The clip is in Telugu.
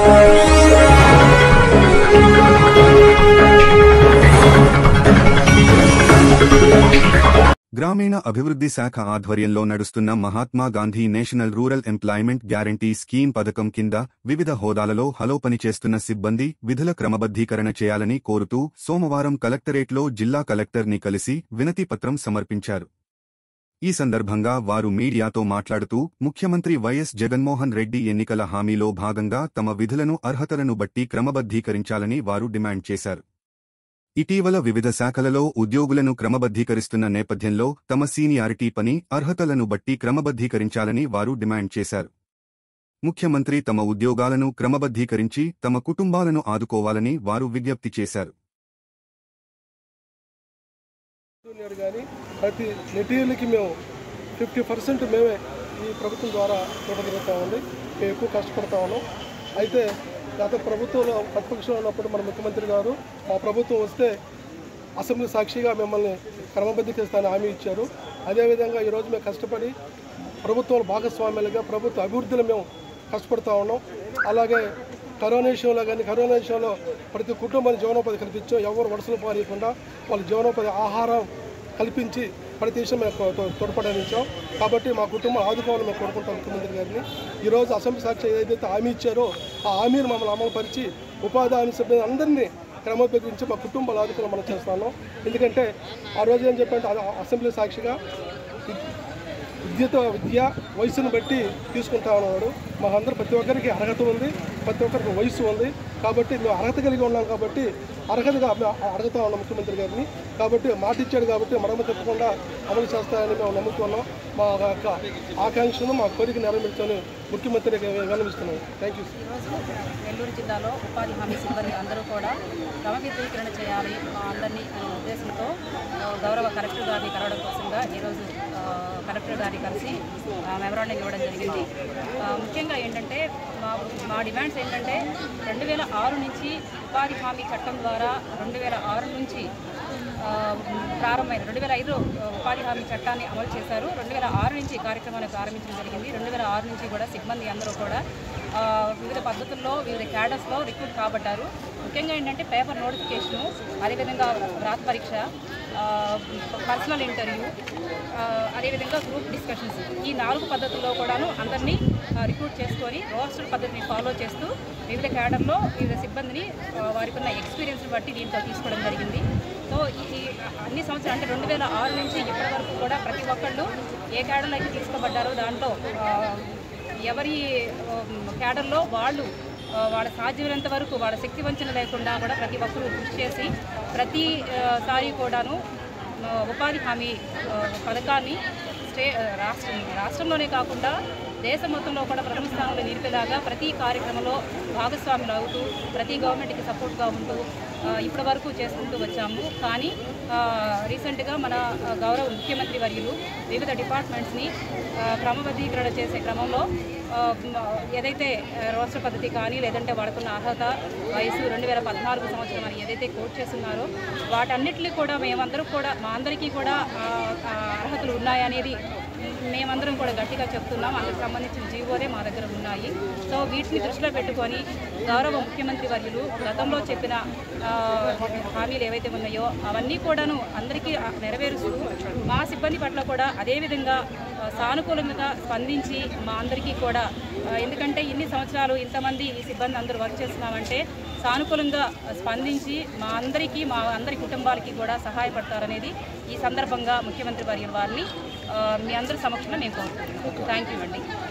గ్రామీణ అభివృద్ధి శాఖ ఆధ్వర్యంలో నడుస్తున్న Mahatma Gandhi national rural employment guarantee scheme పథకం కింద వివిధ హోదాలలో హలో పనిచేస్తున్న సిబ్బంది విధుల క్రమబద్ధీకరణ చేయాలని కోరుతూ సోమవారం కలెక్టరేట్లో జిల్లా కలెక్టర్ని కలిసి వినతి పత్రం సమర్పించారు ఈ సందర్భంగా వారు మీడియాతో మాట్లాడుతూ ముఖ్యమంత్రి వైఎస్ జగన్మోహన్ రెడ్డి ఎన్నికల హామీలో భాగంగా తమ విధులను అర్హతలను బట్టి క్రమబద్ధీకరించాలని వారు డిమాండ్ చేశారు ఇటీవల వివిధ శాఖలలో ఉద్యోగులను క్రమబద్ధీకరిస్తున్న నేపథ్యంలో తమ సీనియారిటీ పని అర్హతలను బట్టి క్రమబద్ధీకరించాలని వారు డిమాండ్ చేశారు ముఖ్యమంత్రి తమ ఉద్యోగాలను క్రమబద్ధీకరించి తమ కుటుంబాలను ఆదుకోవాలని వారు విజ్ఞప్తి చేశారు జూనియర్ కానీ ప్రతి మెటీరియల్కి మేము ఫిఫ్టీ పర్సెంట్ మేమే ఈ ప్రభుత్వం ద్వారా చూడగలుగుతా ఉంది మేము ఎక్కువ కష్టపడతా ఉన్నాం అయితే గత ప్రభుత్వంలో ప్రతిపక్షంలో ఉన్నప్పుడు మన ముఖ్యమంత్రి గారు మా ప్రభుత్వం వస్తే అసెంబ్లీ సాక్షిగా మిమ్మల్ని క్రమబద్ధీకరిస్తానని హామీ ఇచ్చారు అదేవిధంగా ఈరోజు మేము కష్టపడి ప్రభుత్వంలో భాగస్వామ్యాలుగా ప్రభుత్వ అభివృద్ధిలో మేము కష్టపడతా ఉన్నాం అలాగే కరోనా విషయంలో కానీ కరోనా విషయంలో ప్రతి కుటుంబానికి జీవనోపాధి కల్పించాం ఎవరు వలసలు పారేయకుండా వాళ్ళ జీవనోపాధి ఆహారం కల్పించి ప్రతి విషయం మేము తో- తో- తోడ్పడనిచ్చాం కాబట్టి మా కుటుంబం ఆదుకోవాలని మేము కోరుకుంటాం ముఖ్యమంత్రి గారిని ఈరోజు అసెంబ్లీ సాక్షి ఏదైతే హామీ ఇచ్చారో ఆ హామీని మమ్మల్ని అమలుపరిచి ఉపాధి హామీ సిబ్బంది అందరినీ క్రమబద్ధరించి మా కుటుంబాలు ఆదుకోవాలని మనం చేస్తాను ఎందుకంటే ఆ రోజు ఏం చెప్పంటే అది అసెంబ్లీ సాక్షిగా విద్యతో విద్య వయసును బట్టి తీసుకుంటా ఉన్నాడు మాకందరూ ప్రతి ఒక్కరికి అర్హత ఉంది ప్రతి ఒక్కరికి వయసు ఉంది కాబట్టి మేము అర్హత కలిగి ఉన్నాం కాబట్టి అర్హతగా మేము అడుగుతా ఉన్నాం ముఖ్యమంత్రి గారిని కాబట్టి మాట ఇచ్చాడు కాబట్టి మనము తప్పకుండా అమలు చేస్తారని మేము నమ్ముతున్నాం మా యొక్క ఆకాంక్షను మా కోరిక నెరవేర్చని ముఖ్యమంత్రికి విన్నవిస్తున్నాం థ్యాంక్ యూ ఈరోజు నెల్లూరు జిల్లాలో ఉపాధి హామీ సిబ్బంది అందరూ కూడా క్రమబద్ధీకరణ చేయాలి మా అందరినీ అనే ఉద్దేశంతో ఆ, గౌరవ కలెక్టర్ గారిని కలవడం కోసంగా ఈరోజు ఆ, కలెక్టర్ గారిని కలిసి మెమరాండం ఇవ్వడం జరిగింది ఆ, ముఖ్యంగా ఏంటంటే మా మా డిమాండ్స్ ఏంటంటే రెండు వేల ఆరు నుంచి ఉపాధి హామీ చట్టం ద్వారా రెండు వేల ఆరు నుంచి ఆ, ప్రారంభమైన రెండు వేల ఐదు ఉపాధి హామీ చట్టాన్ని అమలు చేశారు రెండు వేల ఆరు నుంచి ఈ కార్యక్రమాన్ని ప్రారంభించడం జరిగింది రెండు వేల ఆరు నుంచి కూడా సిబ్బంది అందరూ కూడా ఆ, వివిధ పద్ధతుల్లో వివిధ క్యాడర్స్లో రిక్రూట్ కాబట్టారు ముఖ్యంగా ఏంటంటే పేపర్ నోటిఫికేషను అదేవిధంగా వ్రాత పరీక్ష ఆ, పర్సనల్ ఇంటర్వ్యూ ఆ, అదేవిధంగా గ్రూప్ డిస్కషన్స్ ఈ నాలుగు పద్ధతుల్లో కూడాను అందరినీ ఆ, రిక్రూట్ చేసుకొని రోస్టర్ పద్ధతిని ఫాలో చేస్తూ వివిధ క్యాడర్లో వివిధ సిబ్బందిని ఆ, వారికి ఉన్న ఎక్స్పీరియన్స్ని బట్టి దీంట్లో తీసుకోవడం జరిగింది సో ఈ ఈ అన్ని సంవత్సరాలు అంటే రెండు వేల ఆరు నుంచి ఇప్పటి వరకు కూడా ప్రతి ఒక్కళ్ళు ఏ క్యాడర్లో అయితే తీసుకోబడ్డారో దాంట్లో ఆ, ఎవరి ఉమ్, క్యాడర్లో వాళ్ళు ఆ, వాళ్ళ సాధ్యమైనంత వరకు వాళ్ళ శక్తి వంచన లేకుండా కూడా ప్రతి ఒక్కరూ కృషి చేసి ప్రతి ఆ, సారి కూడాను ఆ, ఉపాధి హామీ ఆ, పథకాన్ని స్టే ఆ, రాష్ట్రం రాష్ట్రంలోనే కాకుండా దేశం మొత్తంలో కూడా ప్రథమ స్థానంలో నిలిపేలాగా ప్రతి కార్యక్రమంలో భాగస్వాములు అవుతూ ప్రతి గవర్నమెంట్కి సపోర్ట్గా ఉంటూ ఆ, ఇప్పటి వరకు చేసుకుంటూ వచ్చాము కానీ ఆ, రీసెంట్గా మన ఆ, గౌరవ ముఖ్యమంత్రి వర్యులు వివిధ డిపార్ట్మెంట్స్ని ఆ, క్రమబద్ధీకరణ చేసే క్రమంలో ఆ, మ- ఏదైతే ఆ, రోస్టర్ పద్ధతి కానీ లేదంటే వాళ్ళకున్న అర్హత వయసు రెండు వేల పద్నాలుగు సంవత్సరం అని ఏదైతే కోట్ చేస్తున్నారో వాటన్నిటిని కూడా మేమందరం కూడా మా అందరికీ కూడా ఆ, ఆ అర్హతలు ఉన్నాయనేది మేమందరం కూడా గట్టిగా చెప్తున్నాం అందుకు సంబంధించిన జీవోలే మా దగ్గర ఉన్నాయి సో వీటిని దృష్టిలో పెట్టుకొని గౌరవ ముఖ్యమంత్రి వర్యులు గతంలో చెప్పిన ఆ, హామీలు ఏవైతే ఉన్నాయో అవన్నీ కూడాను అందరికీ ఆ, నెరవేరుస్తూ మా సిబ్బంది పట్ల కూడా అదేవిధంగా ఆ, సానుకూలంగా స్పందించి మా అందరికీ కూడా ఆ, ఎందుకంటే ఇన్ని సంవత్సరాలు ఇంతమంది ఈ సిబ్బంది అందరూ వర్క్ చేస్తున్నామంటే సానుకూలంగా స్పందించి మా అందరికీ మా అందరి కుటుంబాలకి కూడా సహాయపడతారనేది ఈ సందర్భంగా ముఖ్యమంత్రి వర్యుల వారిని ఆ, మీ అందరి సమక్షంలో మేము కోరుకుంటున్నాం థ్యాంక్ యూ అండి